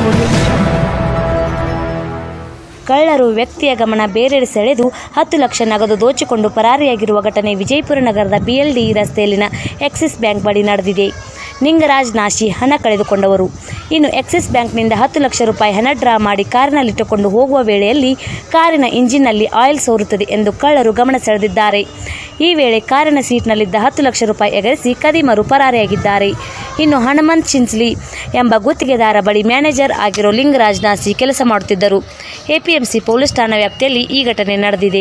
ಕಳ್ಳರು ವ್ಯಕ್ತಿಯ ಗಮನ ಬೇರೆಡೆ ಸೆಳೆದು ಹತ್ತು ಲಕ್ಷ ನಗದು ದೋಚಿಕೊಂಡು ಪರಾರಿಯಾಗಿರುವ ಘಟನೆ ವಿಜಯಪುರ ನಗರದ ಬಿಎಲ್ಡಿ ರಸ್ತೆಯಲ್ಲಿನ ಎಕ್ಸಿಸ್ ಬ್ಯಾಂಕ್ ಬಳಿ ನಡೆದಿದೆ ನಿಂಗರಾಜ್ ನಾಶಿ ಹಣ ಕಳೆದುಕೊಂಡವರು ಇನ್ನು ಎಕ್ಸಿಸ್ ಬ್ಯಾಂಕ್ನಿಂದ ಹತ್ತು ಲಕ್ಷ ರೂಪಾಯಿ ಹಣ ಡ್ರಾ ಮಾಡಿ ಕಾರಿನಲ್ಲಿಟ್ಟುಕೊಂಡು ಹೋಗುವ ವೇಳೆಯಲ್ಲಿ ಕಾರಿನ ಇಂಜಿನ್ನಲ್ಲಿ ಆಯಿಲ್ ಸೋರುತ್ತದೆ ಎಂದು ಕಳ್ಳರು ಗಮನ ಸೆಳೆದಿದ್ದಾರೆ ಈ ವೇಳೆ ಕಾರಿನ ಸೀಟ್ನಲ್ಲಿದ್ದ ಹತ್ತು ಲಕ್ಷ ರೂಪಾಯಿ ಎಗರಿಸಿ ಕದಿಮರು ಪರಾರಿಯಾಗಿದ್ದಾರೆ ಇನ್ನು ಹನುಮಂತ್ ಚಿಂಚ್ಲಿ ಎಂಬ ಗುತ್ತಿಗೆದಾರ ಬಳಿ ಮ್ಯಾನೇಜರ್ ಆಗಿರೋ ಲಿಂಗರಾಜ್ ನಾಸಿ ಕೆಲಸ ಮಾಡುತ್ತಿದ್ದರು ಎಪಿಎಂಸಿ ಪೊಲೀಸ್ ಠಾಣಾ ವ್ಯಾಪ್ತಿಯಲ್ಲಿ ಈ ಘಟನೆ ನಡೆದಿದೆ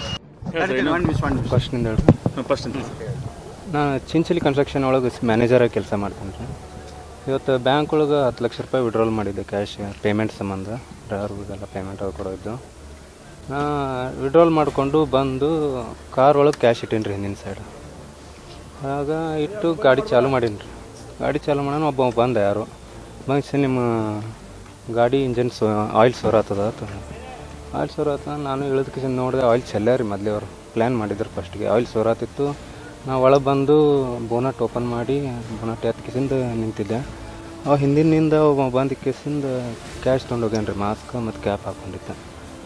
ಫಸ್ಟ್ನಿಂದ ಹೇಳ್ರಿ ಫಸ್ಟ್ ನಾನು ಚಿಂಚಲಿ ಕನ್ಸ್ಟ್ರಕ್ಷನ್ ಒಳಗೆ ಮ್ಯಾನೇಜರಾಗಿ ಕೆಲಸ ಮಾಡ್ತೀನಿ ರೀ ಇವತ್ತು ಬ್ಯಾಂಕ್ ಒಳಗೆ ಹತ್ತು ಲಕ್ಷ ರೂಪಾಯಿ ವಿಡ್ರಾಲ್ ಮಾಡಿದ್ದೆ ಕ್ಯಾಶ್ ಪೇಮೆಂಟ್ ಸಂಬಂಧ ಡ್ರೈವರ್ಗೆಲ್ಲ ಪೇಮೆಂಟ್ ಅದು ಕೊಡೋದು ನಾ ವಿಡ್ರಾಲ್ ಮಾಡಿಕೊಂಡು ಬಂದು ಕಾರ್ ಒಳಗೆ ಕ್ಯಾಶ್ ಇಟ್ಟೀನಿ ರೀ ಹಿಂದಿನ ಸೈಡ್ ಆಗ ಇಟ್ಟು ಗಾಡಿ ಚಾಲು ಮಾಡೀನಿ ರೀ ಗಾಡಿ ಚಾಲು ಮಾಡೋಣ ಒಬ್ಬ ಬಂದ ಯಾರು ಬಂದು ನಿಮ್ಮ ಗಾಡಿ ಇಂಜನ್ ಸೋ ಆಯಿಲ್ ಸೋರಾತದ ಆಯಿಲ್ ಸೋರಾತ ನಾನು ಇಳಿದಕ್ಕೆ ನೋಡಿದೆ ಆಯಿಲ್ ಚೆಲ್ಲಾರ ರೀ ಮೊದಲೇ ಅವರು ಪ್ಲ್ಯಾನ್ ಮಾಡಿದ್ರು ಫಸ್ಟಿಗೆ ಆಯಿಲ್ ಸೋರಾತಿತ್ತು ನಾವು ಒಳಗೆ ಬಂದು ಬೋನಟ್ ಓಪನ್ ಮಾಡಿ ಬೋನಟ್ ಎತ್ಕಿಸಿಂದ ನಿಂತಿದ್ದೆ ಅವ ಹಿಂದಿನಿಂದ ಒಬ್ಬ ಬಂದು ಕಿಸಿಂದ ಕ್ಯಾಶ್ ತೊಗೊಂಡು ಹೋಗ್ಯಾನ ರೀ ಮಾಸ್ಕ್ ಮತ್ತು ಕ್ಯಾಪ್ ಹಾಕ್ಕೊಂಡಿದ್ದೆ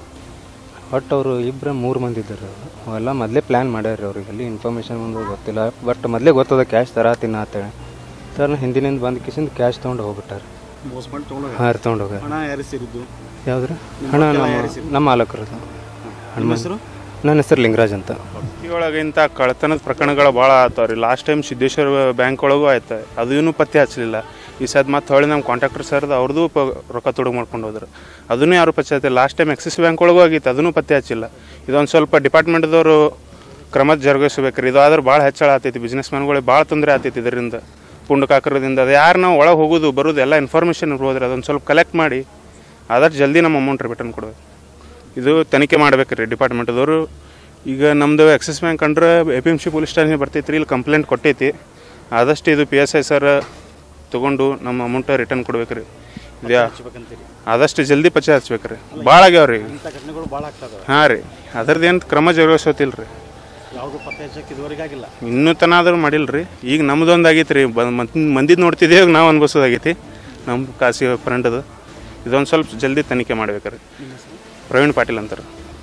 ಬಟ್ ಅವರು ಇಬ್ಬರು ಮೂರು ಮಂದಿ ಇದ್ದಾರೆ ಅವರು ಅವೆಲ್ಲ ಮೊದಲೇ ಪ್ಲ್ಯಾನ್ ಮಾಡ್ಯಾರ ಅವ್ರಿಗೆ ಅಲ್ಲಿ ಇನ್ಫಾರ್ಮೇಷನ್ ಒಂದು ಗೊತ್ತಿಲ್ಲ ಬಟ್ ಮೊದಲೇ ಗೊತ್ತದ ಕ್ಯಾಶ್ ತರಾತಿನ ಅಂತೇಳಿ ಸರ್ ನಾನು ಹಿಂದಿನಿಂದ ಬಂದು ಕಿಸಿಂದ ಕ್ಯಾಶ್ ತೊಗೊಂಡು ಹೋಗ್ಬಿಟ್ಟಾರೆ ಮೋಸ ಮಾಡಿ ತೊಗೊಂಡೋಗ ಹಾಂ ರೀ ತೊಗೊಂಡು ಹೋಗ್ಯಾರ ಹಣ ಯಾರು ಸೇರಿದ್ದು ಯಾವ್ದು ಹಣ ನಮ್ಮ ನಮ್ಮ ಮಾಲಕರದು ನಿಮ್ಮ ಹೆಸರು ನನ್ನ ಹೆಸರು ಲಿಂಗರಾಜ್ ಅಂತ ಒಳಗೆ ಇಂಥ ಕಳ್ತನದ ಪ್ರಕರಣಗಳು ಭಾಳ ಆತಾವ್ರಿ ಲಾಸ್ಟ್ ಟೈಮ್ ಸಿದ್ದೇಶ್ವರ ಬ್ಯಾಂಕ್ ಒಳಗೂ ಆಯ್ತು ಅದು ಇನ್ನೂ ಪತ್ತೆ ಹಚ್ಚಲಿಲ್ಲ ಈ ಸದ್ ಮತ್ತೆ ಹೊಳ್ಳಿ ನಮ್ಮ ಕಾಂಟ್ರಾಕ್ಟರ್ ಸರ್ದು ಅವ್ರದ್ದು ಪ ರೊಕ್ಕ ತೊಡಗು ಮಾಡ್ಕೊಂಡು ಹೋದ್ರು ಅದನ್ನು ಯಾರು ಪತ್ತೆ ಹಚ್ಚಿಲ್ಲ ಲಾಸ್ಟ್ ಟೈಮ್ ಆಕ್ಸಿಸ್ ಬ್ಯಾಂಕ್ ಒಳಗೂ ಆಗಿತ್ತು ಅದನ್ನು ಪತ್ತೆ ಹಚ್ಚಿಲ್ಲ ಇದೊಂದು ಸ್ವಲ್ಪ ಡಿಪಾರ್ಟ್ಮೆಂಟ್ದವರು ಕ್ರಮ ಜರುಗಿಸ್ಬೇಕು ರೀ ಇದು ಆದ್ರೆ ಭಾಳ ಹೆಚ್ಚಳ ಆಗ್ತೈತಿ ಬಿಸ್ನೆಸ್ ಮ್ಯಾನ್ಗಳಿಗೆ ಭಾಳ ತೊಂದರೆ ಆಗ್ತೈತಿ ಇದರಿಂದ ಪುಂಡಕಾಕರದಿಂದ ಅದು ಯಾರು ನಾವು ಒಳಗೆ ಹೋಗೋದು ಬರೋದು ಎಲ್ಲ ಇನ್ಫಾರ್ಮೇಷನ್ ಇರ್ಬೋದ್ರಿ ಅದೊಂದು ಸ್ವಲ್ಪ ಕಲೆಕ್ಟ್ ಮಾಡಿ ಆದಷ್ಟು ಜಲ್ದಿ ನಮ್ಮ ಅಮೌಂಟ್ ರಿಟರ್ನ್ ಕೊಡಬೇಕು ಇದು ತನಿಖೆ ಮಾಡ್ಬೇಕು ರೀ ಡಿಪಾರ್ಟ್ಮೆಂಟ್ದವರು ಈಗ ನಮ್ಮದು ಆಕ್ಸಿಸ್ ಬ್ಯಾಂಕ್ ಅಂದ್ರೆ A P M C police station ಬರ್ತೈತಿ ರೀ ಇಲ್ಲಿ ಕಂಪ್ಲೇಂಟ್ ಕೊಟ್ಟೈತಿ ಆದಷ್ಟು ಇದು ಪಿ ಎಸ್ ಐ ಸರ್ ತೊಗೊಂಡು ನಮ್ಮ ಅಮೌಂಟ್ ರಿಟರ್ನ್ ಕೊಡ್ಬೇಕು ರೀ ಇದ್ಯಾ ಆದಷ್ಟು ಜಲ್ದಿ ಪಚ್ಚೆ ಹಚ್ಬೇಕು ರೀ ಭಾಳ ಆಗ್ಯಾವ ರೀ ಇಂಥ ಘಟನೆಗಳು ಭಾಳ ಆಗ್ತದೆ ಹಾಂ ರೀ ಅದರದ್ದು ಏನು ಕ್ರಮ ಜರುಗಿಸೋತಿಲ್ಲ ರೀ ಯಾವುದು ಪತ್ತೆ ಹಚ್ಚಕ್ಕೆ ಇದುವರೆಗೆ ಆಗಿಲ್ಲ ಇನ್ನೂ ತನ ಆದ್ರೂ ಮಾಡಿಲ್ಲ ರೀ ಈಗ ನಮ್ದೊಂದು ಆಗೈತೆ ರೀ ಮಂದಿದ್ದು ನೋಡ್ತಿದ್ದೇವೆ ನಾವು ಅನ್ಭವಿಸೋದಾಗೈತಿ ನಮ್ಮ ಖಾಸಿ ಫ್ರೆಂಡದು ಇದೊಂದು ಸ್ವಲ್ಪ ಜಲ್ದಿ ತನಿಖೆ ಮಾಡ್ಬೇಕು ರೀ ಪ್ರವೀಣ್ ಪಾಟೀಲ್ ಅಂತಾರೆ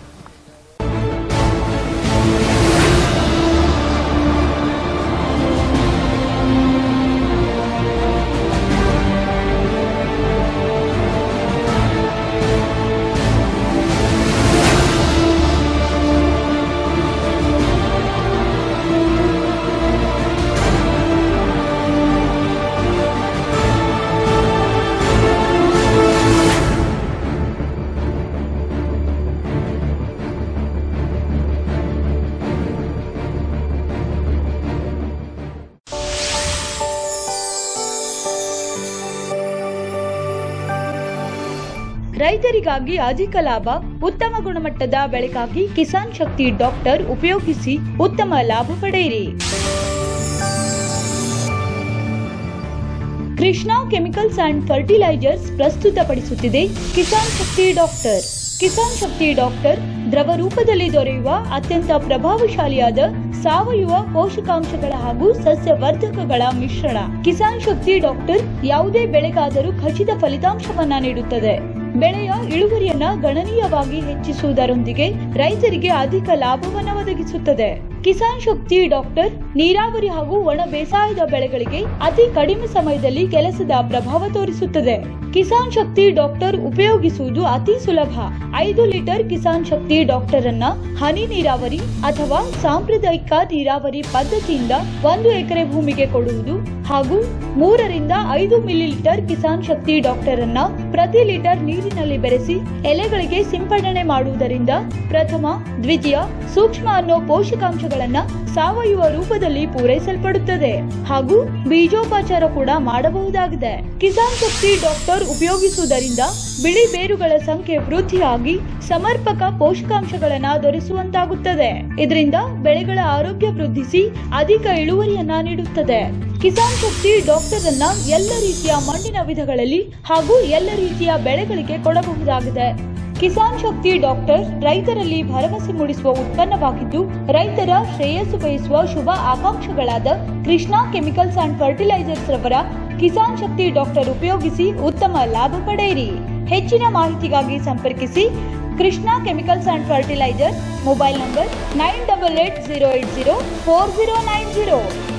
ರೈತರಿಗಾಗಿ ಅಧಿಕ ಲಾಭ ಉತ್ತಮ ಗುಣಮಟ್ಟದ ಬೆಳೆಗಾಗಿ ಕಿಸಾನ್ ಶಕ್ತಿ ಡಾಕ್ಟರ್ ಉಪಯೋಗಿಸಿ ಉತ್ತಮ ಲಾಭ ಪಡೆಯಿರಿ ಕೃಷ್ಣ ಕೆಮಿಕಲ್ಸ್ ಅಂಡ್ ಫರ್ಟಿಲೈಸರ್ಸ್ ಪ್ರಸ್ತುತಪಡಿಸುತ್ತಿದೆ ಕಿಸಾನ್ ಶಕ್ತಿ ಡಾಕ್ಟರ್ ಕಿಸಾನ್ ಶಕ್ತಿ ಡಾಕ್ಟರ್ ದ್ರವ ರೂಪದಲ್ಲಿ ದೊರೆಯುವ ಅತ್ಯಂತ ಪ್ರಭಾವಶಾಲಿಯಾದ ಸಾವಯವ ಪೋಷಕಾಂಶಗಳ ಹಾಗೂ ಸಸ್ಯವರ್ಧಕಗಳ ಮಿಶ್ರಣ ಕಿಸಾನ್ ಶಕ್ತಿ ಡಾಕ್ಟರ್ ಯಾವುದೇ ಬೆಳೆಗಾದರೂ ಖಚಿತ ಫಲಿತಾಂಶವನ್ನ ನೀಡುತ್ತದೆ ಬೆಳೆಯ ಇಳುವರಿಯನ್ನ ಗಣನೀಯವಾಗಿ ಹೆಚ್ಚಿಸುವುದರೊಂದಿಗೆ ರೈತರಿಗೆ ಅಧಿಕ ಲಾಭವನ್ನ ಒದಗಿಸುತ್ತದೆ ಕಿಸಾನ್ ಶಕ್ತಿ ಡಾಕ್ಟರ್ ನೀರಾವರಿ ಹಾಗೂ ಒಣ ಬೇಸಾಯದ ಬೆಳೆಗಳಿಗೆ ಅತಿ ಕಡಿಮೆ ಸಮಯದಲ್ಲಿ ಕೆಲಸದ ಪ್ರಭಾವ ತೋರಿಸುತ್ತದೆ ಕಿಸಾನ್ ಶಕ್ತಿ ಡಾಕ್ಟರ್ ಉಪಯೋಗಿಸುವುದು ಅತಿ ಸುಲಭ ಐದು ಲೀಟರ್ ಕಿಸಾನ್ ಶಕ್ತಿ ಡಾಕ್ಟರ್ ಅನ್ನ ಹನಿ ನೀರಾವರಿ ಅಥವಾ ಸಾಂಪ್ರದಾಯಿಕ ನೀರಾವರಿ ಪದ್ಧತಿಯಿಂದ ಒಂದು ಎಕರೆ ಭೂಮಿಗೆ ಕೊಡುವುದು ಹಾಗೂ ಮೂರರಿಂದ ಐದು ಮಿಲಿಲೀಟರ್ ಕಿಸಾನ್ ಶಕ್ತಿ ಡಾಕ್ಟರ್ ಅನ್ನ ಪ್ರತಿ ಲೀಟರ್ ನೀರಿನಲ್ಲಿ ಬೆರೆಸಿ ಎಲೆಗಳಿಗೆ ಸಿಂಪಡಣೆ ಮಾಡುವುದರಿಂದ ಪ್ರಥಮ ದ್ವಿತೀಯ ಸೂಕ್ಷ್ಮ ಅನ್ನೋ ಪೋಷಕಾಂಶಗಳನ್ನ ಸಾವಯವ ರೂಪದಲ್ಲಿ ಪೂರೈಸಲ್ಪಡುತ್ತದೆ ಹಾಗೂ ಬೀಜೋಪಚಾರ ಕೂಡ ಮಾಡಬಹುದಾಗಿದೆ ಕಿಸಾನ್ ಶಕ್ತಿ ಡಾಕ್ಟರ್ ಉಪಯೋಗಿಸುವುದರಿಂದ ಬಿಳಿ ಬೇರುಗಳ ಸಂಖ್ಯೆ ವೃದ್ಧಿಯಾಗಿ ಸಮರ್ಪಕ ಪೋಷಕಾಂಶಗಳನ್ನ ದೊರೆಸುವಂತಾಗುತ್ತದೆ ಇದರಿಂದ ಬೆಳೆಗಳ ಆರೋಗ್ಯ ವೃದ್ಧಿಸಿ ಅಧಿಕ ಇಳುವರಿಯನ್ನ ನೀಡುತ್ತದೆ ಕಿಸಾನ್ ಶಕ್ತಿ ಡಾಕ್ಟರ್ ಅನ್ನ ಎಲ್ಲ ರೀತಿಯ ಮಣ್ಣಿನ ವಿಧಗಳಲ್ಲಿ ಹಾಗೂ ಎಲ್ಲ ರೀತಿಯ ಬೆಳೆಗಳಿಗೆ ಕೊಡಬಹುದಾಗಿದೆ ಕಿಸಾನ್ ಶಕ್ತಿ ಡಾಕ್ಟರ್ ರೈತರಲ್ಲಿ ಭರವಸೆ ಮೂಡಿಸುವ ಉತ್ಪನ್ನವಾಗಿದ್ದು ರೈತರ ಶ್ರೇಯಸ್ಸು ಬಯಸುವ ಶುಭ ಆಕಾಂಕ್ಷೆಗಳಾದ ಕೃಷ್ಣಾ ಕೆಮಿಕಲ್ಸ್ ಅಂಡ್ ಫರ್ಟಿಲೈಸರ್ಸ್ ರವರ ಕಿಸಾನ್ ಶಕ್ತಿ ಡಾಕ್ಟರ್ ಉಪಯೋಗಿಸಿ ಉತ್ತಮ ಲಾಭ ಪಡೆಯಿರಿ ಹೆಚ್ಚಿನ ಮಾಹಿತಿಗಾಗಿ ಸಂಪರ್ಕಿಸಿ Krishna chemicals and fertilizers mobile number nine double eight zero eight zero four zero nine zero